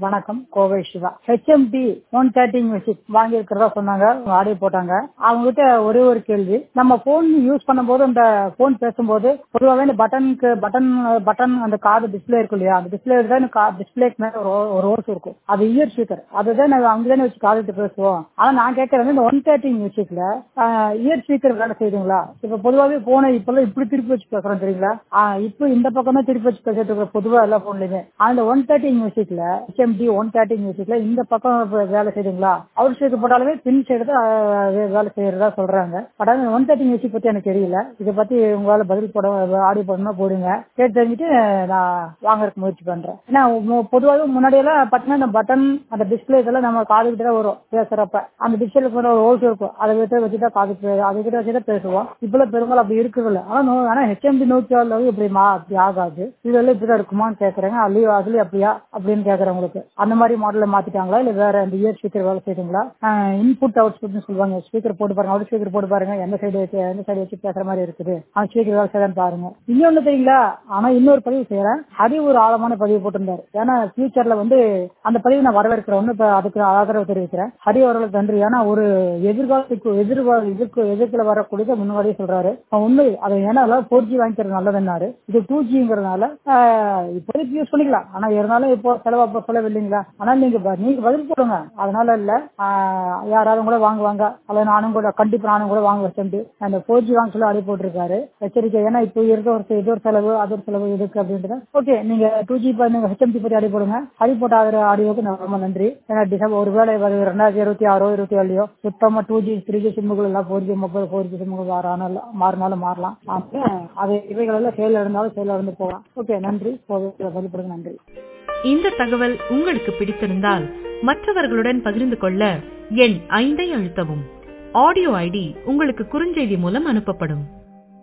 வணக்கம் Kovai Siva HMD one thirty music வாங்கி இருக்கிறதா சொன்னாங்க ஆடியோ போட்டாங்க அவங்க கிட்ட ஒரே ஒரு கேள்வி நம்ம போன் யூஸ் பண்ணும்போது அந்த போன் பேசும்போது பொதுவாகவே இந்த பட்டனுக்கு பட்டன் பட்டன் அந்த காது டிஸ்பிளே இருக்கும் இல்லையா அந்த டிஸ்பிளே தான் டிஸ்பிளேக்கு மேல ஒரு ஒரு ஓர்ஸ் இருக்கும் அது இயர் ஸ்பீக்கர் அதுதான் நாங்கள் அங்கதானே வச்சு காதுட்டு பேசுவோம் ஆனா நான் கேட்கறது இந்த ஒன் தேர்ட்டி மியூசிக்ல இயர் ஸ்பீக்கர் வேலை செய்யுதுங்களா இப்ப பொதுவாகவே போனை இப்பெல்லாம் இப்படி திருப்பி வச்சு பேசுறோம் தெரியுங்களா ஆஹ் இப்போ இந்த பக்கம் தான் திருப்பி வச்சு பேசிட்டு இருக்கிற பொதுவா எல்லா போன்லயுமே அந்த ஒன் தேர்ட்டி மியூசிக்ல ஹெச்எம்டி ஒன் தேர்ட்டி மியூசிக்ல இந்த பக்கம் இப்ப வேலை செய்யுதுங்களா அவுட் சைடு போட்டாலுமே பின் சைடு தான் ஆஹ் வேலை செய்யறதா சொல்றாங்க பட் ஆனால் ஒன் தேர்ட்டி மியூசிக் பத்தி எனக்கு தெரியல இதை பத்தி உங்களால பதில் போட ஆடியோ போடணும்னா போடுங்க கேட்டு தெரிஞ்சுட்டு நான் வாங்குறதுக்கு முயற்சி பண்றேன் ஏன்னா மு- பொதுவாகவே முன்னாடி எல்லாம் பாத்தீங்கன்னா இந்த பட்டன் அந்த டிஸ்பிளே இதெல்லாம் நம்ம காது கிட்ட தான் வரும் பேசுறப்ப அந்த டிஸ்பிளே கூட ஒரு ஹோல்ஸ் இருக்கும் அதை வச்சு வச்சுட்டா காது பே- அதை கிட்ட வச்சு தான் பேசுவோம் இப்பெல்லாம் பெரும்பாலும் அப்படி இருக்கிறது இல்லை ஆனா நோ- ஆனா ஹெச்எம்டி நூற்றி ஆறுல இப்படி மா அப்படி ஆகாது இதெல்லாம் இப்படிதான் இருக்குமான்னு கேக்குறேங்க அதுலயும் அதுலயும் அப்படியா அப்படின்னு கேக்குறவங்களுக்கு அந்த மாதிரி மாடல்ல மாத்திட்டாங்களா இல்ல வேற இந்த இயர் ஸ்பீக்கர் வேலை செய்யுங்களா இன்புட் அவுட் ஸ்பீக்கர்னு சொல்லுவாங்க ஸ்பீக்கர் போட்டு பாருங்க அவுட் ஸ்பீக்கர் போட்டு பாருங்க எந்த சைடு வச்சு எந்த சைடு வச்சு பேசுற மாதிரி இருக்குது அந்த ஸ்பீக்கர் வேலை செய்யறான்னு பாருங்க இன்னொன்னு தெரியுங்களா ஆனா இன்னொரு பதிவு செய்யறேன் ஹரி ஒரு ஆழமான பதிவு போட்டிருந்தாரு ஏன்னா ஃபியூச்சர்ல வந்து அந்த பதிவு நான் வரவேற்கிறேன் ஒண்ணு இப்ப அதுக்கு ஆதரவு தெரிவிக்கிறேன் ஹரி அவர்களுக்கு நன்றி ஏன்னா ஒரு எதிர்காலத்துக்கு எதிர்கால எதிர்க்கு எதிர்க்கல வரக்கூடியதை முன்னாடியே சொல்றாரு அவன் உண்மை அதை ஏன்னா ஃபோர் ஜி வாங்கிக்கிறது நல்லதுன்னாரு இது டூ ஜிங்கிறதுனால இப்போதைக்கு யூஸ் பண்ணிக்கலாம் ஆனா இருந்தாலும் இப்போ செலவா இப்போ செலவு இல்லைங்களா ஆனால் நீங்க ப- நீங்க பதில் போடுங்க அதனால இல்ல ஆஹ் யாராவது கூட வாங்குவாங்க அல்லது நானும் கூட கண்டிப்பா நானும் கூட வாங்க வச்சுட்டு அந்த ஃபோர் ஜி வாங்க சொல்லி அடி போட்டிருக்காரு எச்சரிக்கை ஏன்னா இப்போ இருக்க ஒரு இது ஒரு செலவு அது ஒரு செலவு இதுக்கு அப்படின்ட்டு ஓகே நீங்க டூ ஜி நீங்க ஹெச்எம்டி பத்தி அடி போடுங்க அடி போட்ட ஆகிற ஆடியோக்கு நான் ரொம்ப நன்றி ஏன்னா டிசம்பர் ஒருவேளை வரு- ரெண்டாயிரத்தி இருபத்தி ஆறோ இருபத்தி ஏழுலையோ சுத்தமா டூ ஜி த்ரீ ஜி சிம்முகள் எல்லாம் four G mobile four G சிம்முகள் மாறினாலும் மாறினாலும் மாறலாம் அப்ப அது இவைகள் எல்லாம் செயல் இருந்தாலும் செயல் இருந்து போகலாம் ஓகே நன்றி பதில்படுங்க நன்றி இந்த தகவல் உங்களுக்கு பிடித்திருந்தால் மற்றவர்களுடன் பகிர்ந்து கொள்ள எண் ஐந்தை அழுத்தவும் ஆடியோ ஐடி உங்களுக்கு குறுஞ்செய்தி மூலம் அனுப்பப்படும்